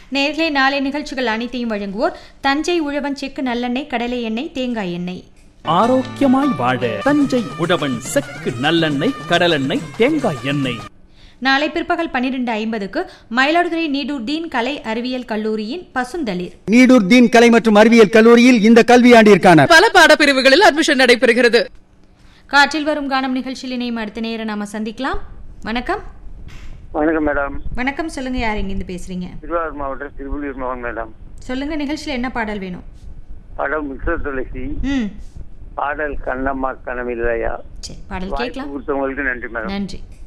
நேர்களே நாளை நிகழ்ச்சிகள் அனைத்தையும் வழங்குவோர் தஞ்சை உழவன் செக்கு நல்லெண்ணெய் கடலை எண்ணெய் தேங்காய் எண்ணெய் ஆரோக்கியமாய் வாழ தஞ்சை உழவன் செக்கு நல்லெண்ணெய் கடலெண்ணெய் தேங்காய் எண்ணெய் நாளை பிற்பகல் பன்னிரெண்டு ஐம்பதுக்கு மயிலாடுதுறை நீடூர் தீன் கலை அறிவியல் கல்லூரியின் பசுந்தளிர் நீடூர் தீன் கலை மற்றும் அறிவியல் கல்லூரியில் இந்த கல்வியாண்டிற்கான பல பாடப்பிரிவுகளில் அட்மிஷன் நடைபெறுகிறது காற்றில் வரும் கானம் நிகழ்ச்சியில் இணையும் அடுத்த நேரம் நாம சந்திக்கலாம் வணக்கம் வணக்கம் மேடம் வணக்கம் சொல்லுங்க யார் எங்கிருந்து பேசுறீங்க திருவாரூர் மாவட்டம் திருவள்ளூர் மகன் மேடம் சொல்லுங்க நிகழ்ச்சியில் என்ன பாடல் வேணும் படம் மிஸ்ர துளசி ம் பாடல் கண்ணம்மா கனவில்லையா சரி பாடல் வாய்ப்பு கேட்கலாம் கொடுத்தவங்களுக்கு நன்றி மேடம் நன்றி